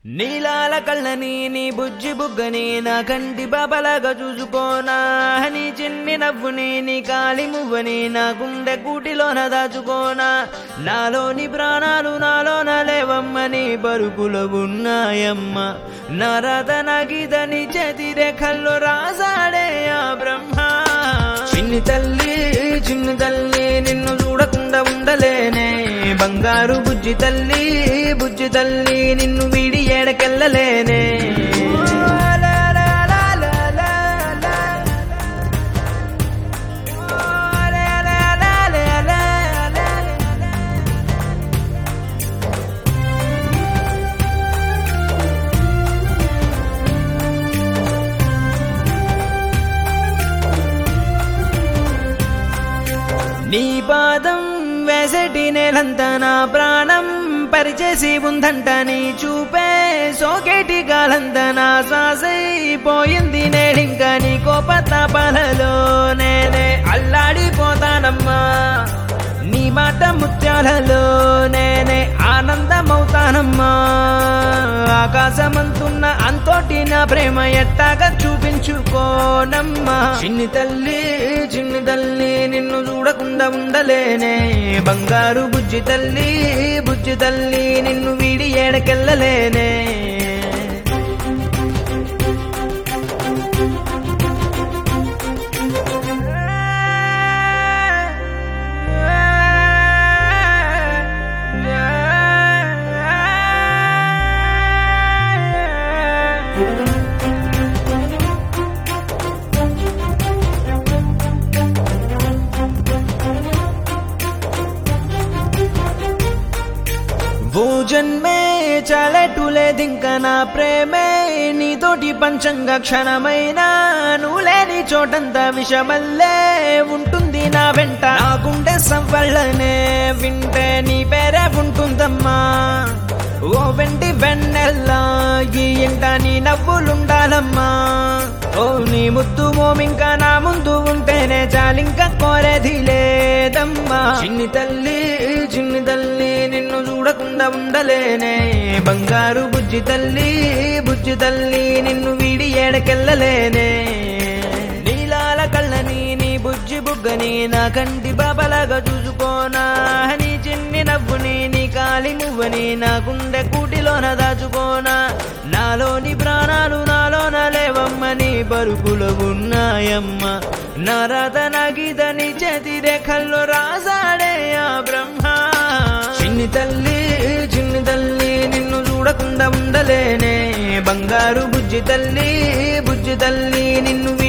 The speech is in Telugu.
నీలాల కళ్ళని నీ బుజ్జి బుగ్గని నా కంటి బాబలాగా చూసుకోనా నీ చిన్ని నవ్వుని నీ కాలి మువ్వని నా గుండె కూటిలోన దాచుకోనా నాలోని ప్రాణాలు నాలోన లేవమ్మని పరుపులో ఉన్నాయమ్మ నా రథ నగిదని చేతి రేఖల్లో రాసాడే ఆ బ్రహ్మ చిన్ని తల్లి చిన్ని తల్లి నిన్ను చూడకుండా ఉండలేనే బంగారు బుజ్జి తల్లి బుజ్జి తల్లి నిన్ను వీడి ఏడకెళ్ళలేనే నీ పాదం వేసటి నేలంతా నా ప్రాణం పరిచేసి ఉందంట నీ చూపే సోకేటి గాలంతా నా శ్వాసైపోయింది నేడింకా నీ కోపతాపాలలో నేనే అల్లాడిపోతానమ్మా నీ మాట ముత్యాలలో నేనే ఆనందమవుతానమ్మా ఆకాశమంతున్న అంతోటి నా ప్రేమ ఎట్టాగా చూపించుకోనమ్మా చిన్ని తల్లి చిన్ని తల్లి నిన్ను చూడకుండా ఉండలేనే బంగారు బుజ్జి తల్లి బుజ్జి తల్లి నిన్ను వీడి ఏడకెళ్ళలేనే ఓ జన్మే చాలెట్టులేదింక నా ప్రేమే నీతోటి పంచంగా క్షణమైనా నువ్వు లేని చోటంతా విషమల్లే ఉంటుంది నా వెంట నా గుండె సవ్వళ్ళనే వింటే నీ పేరే ఉంటుందమ్మా ఓ వెంటి వెన్నెల్లా ఈ ఇంట నీ నవ్వులుండాలమ్మా ఓ నీ ముద్దు మోమింకా నా ముందు ఉంటేనే చాలింకా కోరేది లేదమ్మా చిన్ని తల్లి చిన్ని తల్లి నిన్ను చూడకుండా ఉండలేనే బంగారు బుజ్జి తల్లి బుజ్జి తల్లి నిన్ను వీడి ఏడకెళ్ళలేనే నీలాల కళ్ళని నీ బుజ్జి బుగ్గని నా కంటి బాబలాగా చూసుకోనా నీ చిన్ని నవ్వుని నీ కాలి మువ్వని నా గుండె కూటిలోన దాచుకోనా నాలోని ప్రాణాలు నాలోన లేవమ్మని పరుపులో ఉన్నాయమ్మ నా రథ నగిదని చేతి రేఖల్లో రాసాడే ఆ బ్రహ్మ చిన్ని తల్లి చిన్ని తల్లి నిన్ను చూడకుండా ఉండలేనే బంగారు బుజ్జి తల్లి బుజ్జి తల్లి నిన్ను